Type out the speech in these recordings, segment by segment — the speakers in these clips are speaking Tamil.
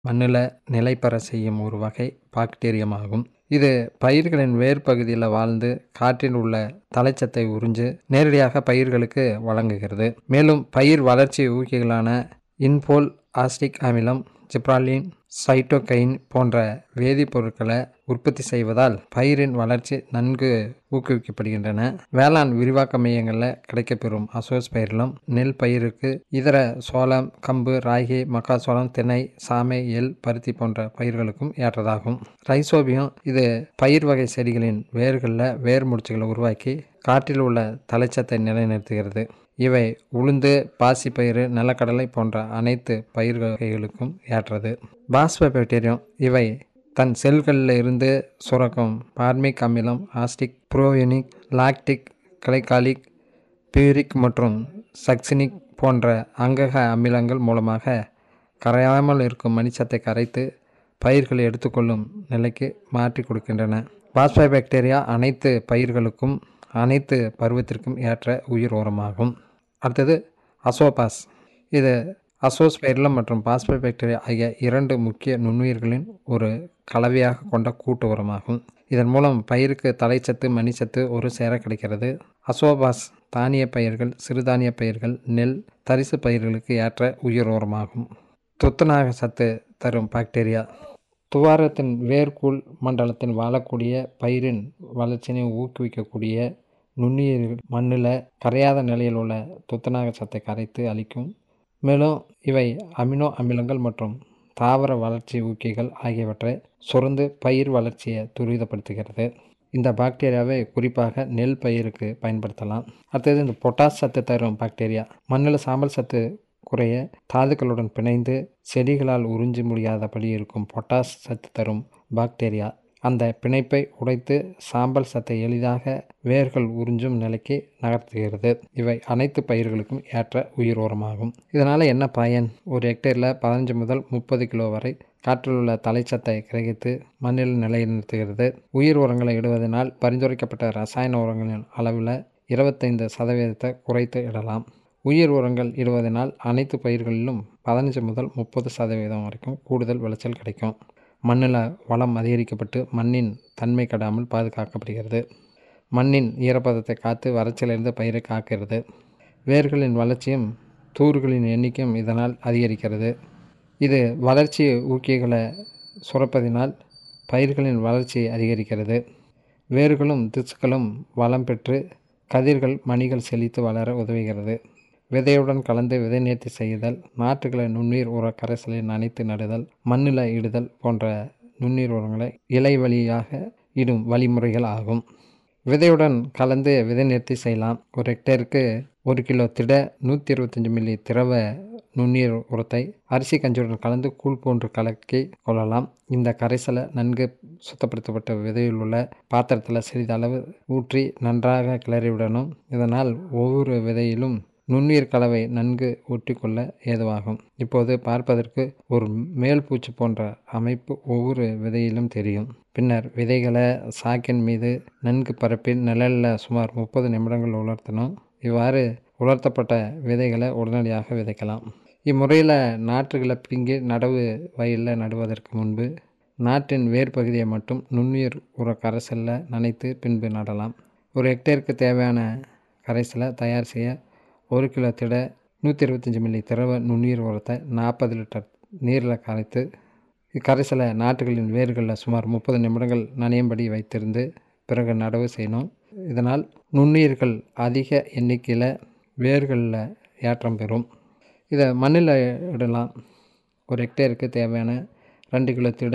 மண்ணில் நிலைபெற செய்யும் ஒரு வகை பாக்டீரியமாகும் இது பயிர்களின் வேர் பகுதியில் வாழ்ந்து காற்றில் உள்ள தலைச்சத்தை உறிஞ்சு நேரடியாக பயிர்களுக்கு வழங்குகிறது மேலும் பயிர் வளர்ச்சி ஊக்கிகளான இன்போல் ஆஸ்டிக் அமிலம் ஜிப்ராலின் சைட்டோகைன் போன்ற வேதிப்பொருட்களை உற்பத்தி செய்வதால் பயிரின் வளர்ச்சி நன்கு ஊக்குவிக்கப்படுகின்றன வேளாண் விரிவாக்க மையங்களில் கிடைக்கப்பெறும் அசோஸ்பைரிலம் நெல் பயிருக்கு இதர சோளம் கம்பு ராகி மக்காச்சோளம் திணை சாமை எள் பருத்தி போன்ற பயிர்களுக்கும் ஏற்றதாகும் ரைசோபியம் இது பயிர் வகை செடிகளின் வேர்களில் வேர் முடிச்சுகளை உருவாக்கி காற்றில் உள்ள தலைச்சத்தை நிலைநிறுத்துகிறது இவை உளுந்து பாசிப்பயிறு நிலக்கடலை போன்ற அனைத்து பயிர் வகைகளுக்கும் ஏற்றது பாஸ்பபாக்டீரியம் இவை தன் செல்களில் இருந்து சுரக்கும் பார்மிக் அமிலம் ஆஸ்டிக் புரோயனிக் லாக்டிக் கிளைகாலிக் பியூரிக் மற்றும் சக்சினிக் போன்ற அங்கக அமிலங்கள் மூலமாக கரையாமல் இருக்கும் மணிச்சத்தை கரைத்து பயிர்களை எடுத்துக்கொள்ளும் நிலைக்கு மாற்றி கொடுக்கின்றன பாஸ்போபாக்டீரியா அனைத்து பயிர்களுக்கும் அனைத்து பருவத்திற்கும் ஏற்ற உயிர் உரமாகும் அடுத்தது அசோபாஸ் இது அசோஸ்பைரிலம் மற்றும் பாஸ்போபாக்டீரியா ஆகிய இரண்டு முக்கிய நுண்ணுயிர்களின் ஒரு கலவையாக கொண்ட கூட்டு உரமாகும் இதன் மூலம் பயிருக்கு தலைச்சத்து மணிச்சத்து ஒரு சேர கிடைக்கிறது அசோபாஸ் தானிய பயிர்கள் சிறுதானிய பயிர்கள் நெல் தரிசு பயிர்களுக்கு ஏற்ற உயிர் உரமாகும் துத்தநாக சத்து தரும் பாக்டீரியா துவாரத்தின் வேர்க்கூழ் மண்டலத்தில் வாழக்கூடிய பயிரின் வளர்ச்சியை ஊக்குவிக்கக்கூடிய நுண்ணுயிர்கள் மண்ணில் கரையாத நிலையில் உள்ள துத்தநாக சத்தை கரைத்து அளிக்கும் மேலும் இவை அமினோ அமிலங்கள் மற்றும் தாவர வளர்ச்சி ஊக்கிகள் ஆகியவற்றை சுரந்து பயிர் வளர்ச்சியை துரிதப்படுத்துகிறது இந்த பாக்டீரியாவை குறிப்பாக நெல் பயிருக்கு பயன்படுத்தலாம் அடுத்தது இந்த பொட்டாஸ் சத்து தரும் பாக்டீரியா மண்ணில் சாம்பல் சத்து குறைய தாதுக்களுடன் பிணைந்து செடிகளால் உறிஞ்ச முடியாதபடி இருக்கும் பொட்டாஸ் சத்து தரும் பாக்டீரியா அந்த பிணைப்பை உடைத்து சாம்பல் சத்தை எளிதாக வேர்கள் உறிஞ்சும் நிலைக்கு நகர்த்துகிறது இவை அனைத்து பயிர்களுக்கும் ஏற்ற உயிர் உரமாகும் இதனால் என்ன பயன் ஒரு ஹெக்டேரில் பதினஞ்சு முதல் முப்பது கிலோ வரை காற்றில் உள்ள தலைச்சத்தை கிரகித்து மண்ணில் நிலைநிறுத்துகிறது உயிர் உரங்களை இடுவதனால் பரிந்துரைக்கப்பட்ட ரசாயன உரங்களின் அளவில் இருபத்தைந்து சதவீதத்தை குறைத்து இடலாம் உயிர் உரங்கள் இடுவதனால் அனைத்து பயிர்களிலும் பதினஞ்சு முதல் முப்பது சதவீதம் வரைக்கும் கூடுதல் விளைச்சல் கிடைக்கும் மண்ணில் வளம் அதிகரிக்கப்பட்டு மண்ணின் தன்மை கெடாமல் பாதுகாக்கப்படுகிறது மண்ணின் ஈரப்பதத்தை காத்து வறட்சியிலிருந்து பயிரை காக்கிறது வேர்களின் வளர்ச்சியும் தூர்களின் எண்ணிக்கையும் இதனால் அதிகரிக்கிறது இது வளர்ச்சி ஊக்கிகளை சுரப்பதினால் பயிர்களின் வளர்ச்சி அதிகரிக்கிறது வேர்களும் திசுக்களும் வளம் பெற்று கதிர்கள் மணிகள் செழித்து வளர உதவுகிறது விதையுடன் கலந்து விதை நேர்த்தி செய்தல் நாற்றுகளை நுண்ணீர் உர கரைசலில் நனைத்து நடுதல் மண்ணில் இடுதல் போன்ற நுண்ணீர் உரங்களை இலை வழியாக இடும் வழிமுறைகள் ஆகும் விதையுடன் கலந்து விதை நேர்த்தி செய்யலாம் ஒரு ஹெக்டேருக்கு ஒரு கிலோ திட நூற்றி இருபத்தஞ்சி மில்லி திரவ நுண்ணீர் உரத்தை அரிசி கஞ்சியுடன் கலந்து கூழ் போன்று கலக்கி கொள்ளலாம் இந்த கரைசலை நன்கு சுத்தப்படுத்தப்பட்ட விதையில் உள்ள பாத்திரத்தில் சிறிதளவு ஊற்றி நன்றாக கிளறிவிடணும் இதனால் ஒவ்வொரு விதையிலும் நுண்ணுயிர் கலவை நன்கு ஒட்டிக்கொள்ள ஏதுவாகும் இப்போது பார்ப்பதற்கு ஒரு மேல் பூச்சி போன்ற அமைப்பு ஒவ்வொரு விதையிலும் தெரியும் பின்னர் விதைகளை சாக்கின் மீது நன்கு பரப்பி நிழலில் சுமார் முப்பது நிமிடங்கள் உலர்த்தணும் இவ்வாறு உலர்த்தப்பட்ட விதைகளை உடனடியாக விதைக்கலாம் இம்முறையில் நாற்றுகளை பிடுங்கி நடவு வயலில் நடுவதற்கு முன்பு நாட்டின் வேர் பகுதியை மட்டும் நுண்ணுயிர் உர கரைசலில் நனைத்து பின்பு நடலாம் ஒரு ஹெக்டேருக்கு தேவையான கரைசலை தயார் செய்ய ஒரு கிலோ திட நூற்றி இருபத்தஞ்சி மில்லி திரவ நுண்ணீர் உரத்தை நாற்பது லிட்டர் நீரில் கரைத்து இக்கரைசலை நாட்டுகளின் வேர்களில் சுமார் முப்பது நிமிடங்கள் நனையும்படி வைத்திருந்து பிறகு நடவு செய்யணும் இதனால் நுண்ணுயிர்கள் அதிக எண்ணிக்கையில் வேர்களில் ஏற்றம் பெறும் இதை மண்ணில் இடலாம் ஒரு ஹெக்டேருக்கு தேவையான ரெண்டு கிலோ திட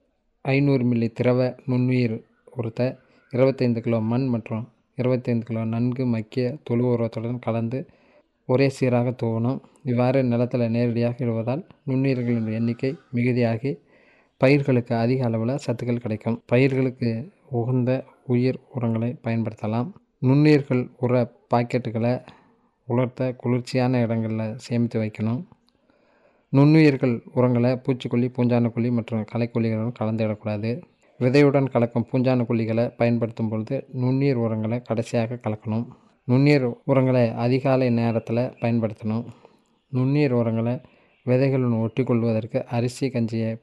ஐநூறு மில்லி திரவ நுண்ணுயிர் உரத்தை இருபத்தைந்து கிலோ மண் மற்றும் இருபத்தைந்து கிலோ நன்கு மக்கிய தொழு உரத்துடன் கலந்து ஒரே சீராக தூவணும் இவ்வாறு நிலத்தில் நேரடியாக இடுவதால் நுண்ணுயிர்களின் எண்ணிக்கை மிகுதியாகி பயிர்களுக்கு அதிக அளவில் சத்துக்கள் கிடைக்கும் பயிர்களுக்கு உகந்த உயிர் உரங்களை பயன்படுத்தலாம் நுண்ணுயிர்கள் உர பாக்கெட்டுகளை உலர்த்த குளிர்ச்சியான இடங்களில் சேமித்து வைக்கணும் நுண்ணுயிர்கள் உரங்களை பூச்சிக்கொல்லி பூஞ்சானக்கொல்லி மற்றும் களைக்கொல்லிகளுடன் கலந்துவிடக்கூடாது விதையுடன் கலக்கும் பூஞ்சானக்கொல்லிகளை பயன்படுத்தும் பொழுது நுண்ணீர் உரங்களை கடைசியாக கலக்கணும் நுண்ணீர் உரங்களை அதிகாலை நேரத்தில் பயன்படுத்தணும் நுண்ணீர் உரங்களை விதைகளுடன் ஒட்டி கொள்வதற்கு அரிசி கஞ்சியை